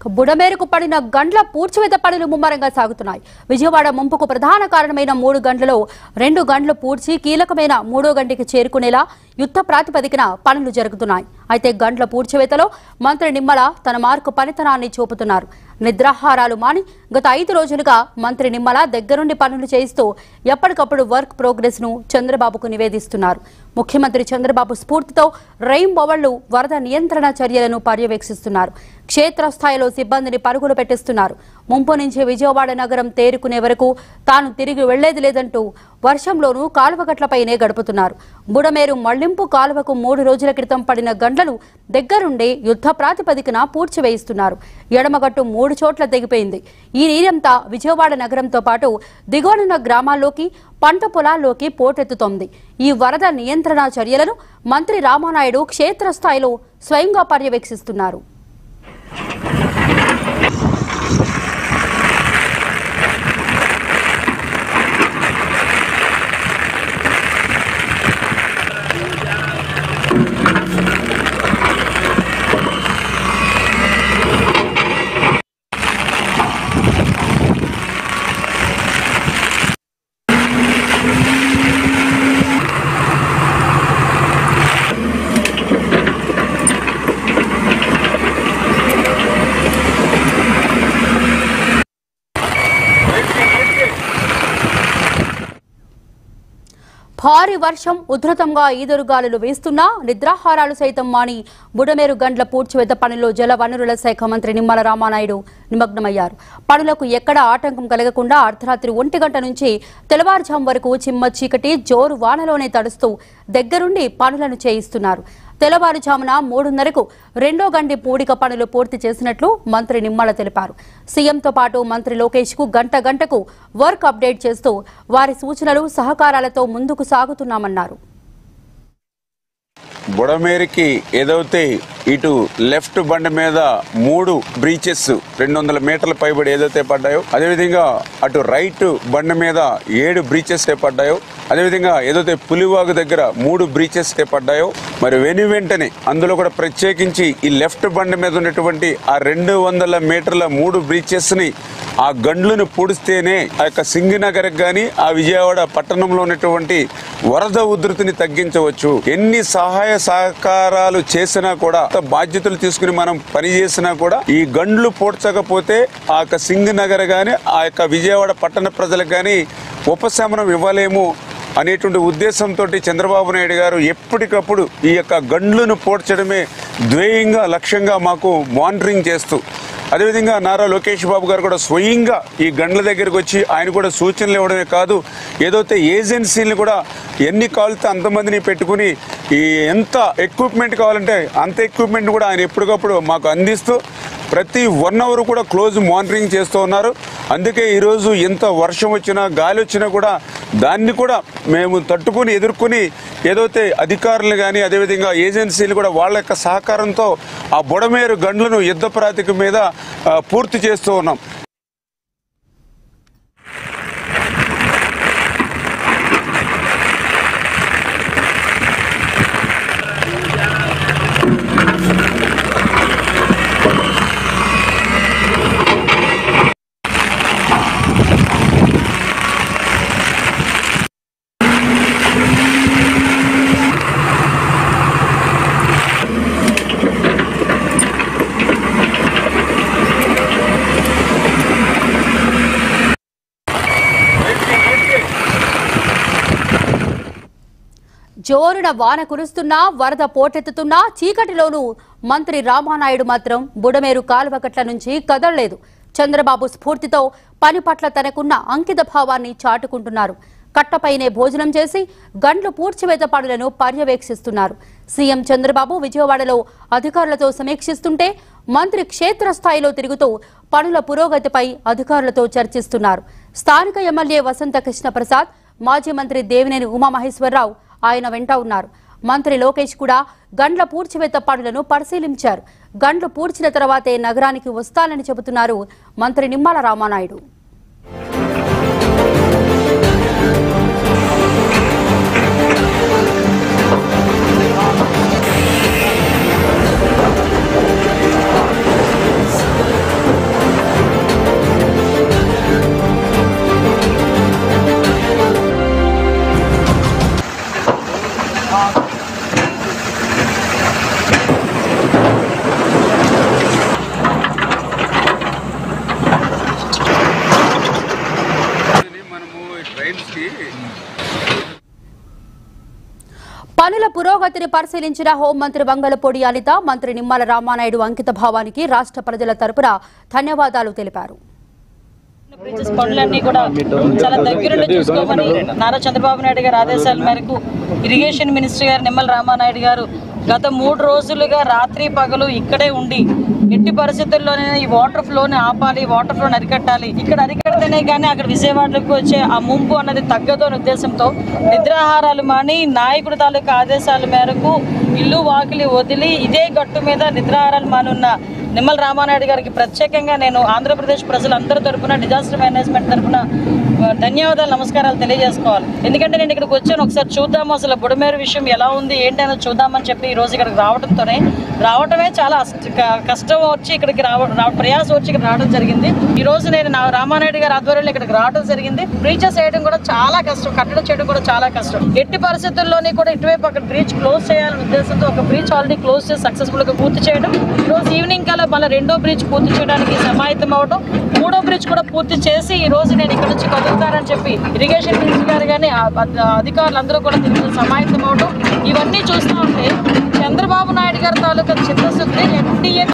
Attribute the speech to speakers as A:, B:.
A: బుడమేరుకు పడిన గండ్ల పూడ్చివేత పనులు ముమ్మరంగా సాగుతున్నాయి విజయవాడ ముంపుకు ప్రధాన కారణమైన మూడు గంటలలో రెండు గంటలు పూడ్చి కీలకమైన మూడో గంటకి చేరుకునేలా యుద్ధ ప్రాతిపదికన పనులు జరుగుతున్నాయి అయితే గంటల పూడ్చివేతలో మంత్రి నిమ్మల తన మార్కు పనితనాన్ని చూపుతున్నారు నిద్రాహారాలు మాని గత ఐదు రోజులుగా మంత్రి నిమ్మల దగ్గరుండి పనులు చేయిస్తూ ఎప్పటికప్పుడు వర్క్ ప్రోగ్రెస్ ను చంద్రబాబుకు నివేదిస్తున్నారు ముఖ్యమంత్రి చంద్రబాబు స్ఫూర్తితో రెయిన్ బొవళ్లు వరద నియంత్రణ చర్యలను పర్యవేక్షిస్తున్నారు క్షేత్రస్థాయిలో సిబ్బందిని పరుగులు పెట్టిస్తున్నారు ముంపు నుంచి విజయవాడ నగరం తేరుకునే వరకు తాను తిరిగి వెళ్లేది లేదంటూ వర్షంలోనూ కాలువగట్లపైనే గడుపుతున్నారు బుడమేరు మళ్లింపు కాలువకు మూడు రోజుల క్రితం పడిన గంటలు దగ్గరుండి యుద్ధ ప్రాతిపదికన పూడ్చివేయిస్తున్నారు ఎడమగట్టు మూడు చోట్ల తెగిపోయింది ఈ నీరంతా విజయవాడ నగరంతో పాటు దిగువనున్న గ్రామాల్లోకి పంట పొలాల్లోకి పోటెత్తుతోంది ఈ వరద నియంత్రణ చర్యలను మంత్రి రామానాయుడు క్షేత్రస్థాయిలో స్వయంగా పర్యవేక్షిస్తున్నారు భారీ వర్షం ఉధృతంగా ఈదురుగాలులు వీస్తున్నా నిద్రాహారాలు సైతం మాని బుడమేరు గండ్ల పూడ్చివేత పనిలో జల వనరుల శాఖ మంత్రి నిమ్మల రామానాయుడు నిమగ్నమయ్యారు పనులకు ఎక్కడ ఆటంకం కలగకుండా అర్ధరాత్రి ఒంటి గంట నుంచి తెల్లవారుజాము వరకు చిమ్మ చీకటి జోరు వానలోనే తడుస్తూ దగ్గరుండి పనులను చేయిస్తున్నారు తెల్లవారుజామున మూడున్నరకు రెండో గండి పూడిక పనులు పూర్తి చేసినట్లు మంత్రి నిమ్మల తెలిపారు సీఎంతో పాటు మంత్రి లోకేష్ కు గంట గంటకు వర్క్ అప్డేట్ చేస్తూ వారి సూచనలు సహకారాలతో ముందుకు సాగుతున్నామన్నారు
B: బుడమేరికి ఏదైతే ఇటు లెఫ్ట్ బండి మీద మూడు బ్రీచెస్ రెండు వందల మీటర్ల పైబడి ఏదైతే పడ్డాయో అదేవిధంగా అటు రైట్ బండి మీద ఏడు బ్రీచెస్ పడ్డాయో అదేవిధంగా ఏదైతే పులివాగు దగ్గర మూడు బ్రీచెస్ పడ్డాయో మరి వెను వెంటనే అందులో కూడా ప్రత్యేకించి ఈ లెఫ్ట్ బండి మీద ఉన్నటువంటి ఆ రెండు వందల మీటర్ల మూడు బ్రీచెస్ ని ఆ గండ్లను పూడిస్తేనే ఆ యొక్క సింగినగర్ కానీ ఆ విజయవాడ పట్టణంలో ఉన్నటువంటి వరద ఉధృతిని తగ్గించవచ్చు ఎన్ని సహాయ సహకారాలు చేసినా కూడా ఎంత బాధ్యతలు తీసుకుని మనం పని చేసినా కూడా ఈ గండ్లు పూడ్చకపోతే ఆ యొక్క సింగనగర్ గాని ఆ యొక్క విజయవాడ పట్టణ ప్రజలకు కానీ ఉపశమనం ఇవ్వలేము అనేటువంటి ఉద్దేశంతో చంద్రబాబు నాయుడు గారు ఎప్పటికప్పుడు ఈ యొక్క గండ్లను పోడ్చడమే ధ్యేయంగా లక్ష్యంగా మాకు మానిటరింగ్ చేస్తూ అదేవిధంగా నారా లోకేష్ బాబు గారు కూడా స్వయంగా ఈ గండ్ల దగ్గరికి వచ్చి ఆయన కూడా సూచనలు ఇవ్వడమే కాదు ఏదైతే ఏజెన్సీని కూడా ఎన్ని కావాలితే అంతమందిని పెట్టుకుని ఈ ఎంత ఎక్విప్మెంట్ కావాలంటే అంత ఎక్విప్మెంట్ కూడా ఆయన ఎప్పటికప్పుడు మాకు అందిస్తూ ప్రతి వన్ అవర్ కూడా క్లోజ్ మానిటరింగ్ చేస్తూ ఉన్నారు అందుకే ఈరోజు ఎంత వర్షం వచ్చినా గాలి వచ్చినా కూడా దాన్ని కూడా మేము తట్టుకుని ఎదుర్కొని ఏదైతే అధికారులు కానీ అదేవిధంగా ఏజెన్సీలు కూడా వాళ్ళ యొక్క సహకారంతో ఆ బుడమేరు గండ్లను యుద్ధ ప్రాతిక మీద ఆ, పూర్తి చేస్తూ ఉన్నాం
A: జోరున వాన కురుస్తున్నా వరద పోటెత్తుతున్నా చీకటిలోనూ మంత్రి రామానాయుడు మాత్రం బుడమేరు కాలువకట్ల నుంచి కదలలేదు చంద్రబాబు స్ఫూర్తితో పని పట్ల తనకున్న అంకిత భావాన్ని చాటుకుంటున్నారు కట్టపైనే భోజనం చేసి గండ్లు పూడ్చివేత పనులను పర్యవేక్షిస్తున్నారు సీఎం చంద్రబాబు విజయవాడలో అధికారులతో సమీక్షిస్తుంటే మంత్రి క్షేత్రస్థాయిలో తిరుగుతూ పనుల పురోగతిపై అధికారులతో చర్చిస్తున్నారు స్థానిక ఎమ్మెల్యే వసంత కృష్ణ ప్రసాద్ మాజీ మంత్రి దేవినేని ఉమామహేశ్వరరావు ఆయన వెంట ఉన్నారు మంత్రి లోకేష్ కూడా గండ్ల పూడ్చివేత పనులను పరిశీలించారు గండ్లు పూడ్చిన తర్వాతే నగరానికి వస్తానని చెబుతున్నారు మంత్రి నిమ్మల రామానాయుడు పురోగతిని పరిశీలించిన హోంమంత్రి వంగలపూడి అనిత మంత్రి నిమ్మల రామానాయుడు అంకిత భావానికి రాష్ట్ర ప్రజల తరపున ధన్యవాదాలు తెలిపారు
C: బ్రిడ్జెస్ పనులన్నీ కూడా చాలా దగ్గరుండి చూసుకోమని నారా చంద్రబాబు నాయుడు గారి ఆదేశాల మేరకు ఇరిగేషన్ మినిస్టర్ గారు నిమ్మల రామానాయుడు గారు గత మూడు రోజులుగా రాత్రి పగలు ఇక్కడే ఉండి ఎట్టి పరిస్థితుల్లోనే ఈ వాటర్ ఫ్లోని ఆపాలి వాటర్ ఫ్లోని అరికట్టాలి ఇక్కడ అరికడితేనే కానీ అక్కడ విజయవాడలోకి వచ్చే ఆ ముంపు అన్నది తగ్గదు అనే ఉద్దేశంతో నిద్రాహారాలు మాని నాయకుడి తాలూకా ఆదేశాల మేరకు ఇల్లు వాకిలి వదిలి ఇదే గట్టు మీద నిద్రాహారాలు మానున్న నిమ్మల రామానాయుడు గారికి ప్రత్యేకంగా నేను ఆంధ్రప్రదేశ్ ప్రజలందరి తరపున డిజాస్టర్ మేనేజ్మెంట్ తరపున ఆ, ధన్యవాదాలు నమస్కారాలు తెలియజేసుకోవాలి ఎందుకంటే నేను ఇక్కడికి వచ్చాను ఒకసారి చూద్దాము అసలు బుడమేరు విషయం ఎలా ఉంది ఏంటి అనేది చూద్దామని చెప్పి ఈ రోజు ఇక్కడికి రావడంతోనే రావటమే చాలా అష్ట- క- కష్టం వచ్చి ఇక్కడికి రావ రా- ప్రయాసం వచ్చి ఇక్కడ రావడం జరిగింది ఈ రోజు నేను నా రామానాయుడు గారి ఆధ్వర్యంలో ఇక్కడికి రావడం జరిగింది బ్రీచెస్ చేయడం కూడా చాలా కష్టం కట్టడం చేయడం కూడా చాలా కష్టం ఎట్టి పరిస్థితుల్లోనే కూడా ఇటువైపు అక్కడ బ్రీచ్ క్లోజ్ చేయాలనే ఉద్దేశంతో ఒక బ్రీచ్ ఆల్రెడీ క్లోజ్ చేసి సక్సెస్ఫుల్ గా పూర్తి చేయడం ఈ రోజు ఈవినింగ్ కల్లా మళ్ళీ రెండో బ్రిడ్జ్ పూర్తి చేయడానికి సమాయత్తం అవడం మూడో బ్రిడ్జ్ కూడా పూర్తి చేసి ఈ రోజు నేను ఇక్కడ నుంచి కదులుతానని చెప్పి ఇరిగేషన్ మినిస్టర్ గారు కానీ అధికారులు అందరూ కూడా దీనికి సమాయత్తం అవడం ఇవన్నీ చూస్తూ ఉంటే చంద్రబాబు నాయుడు గారి తాలూకా చిత్తశుద్ధి ఎన్డీఏ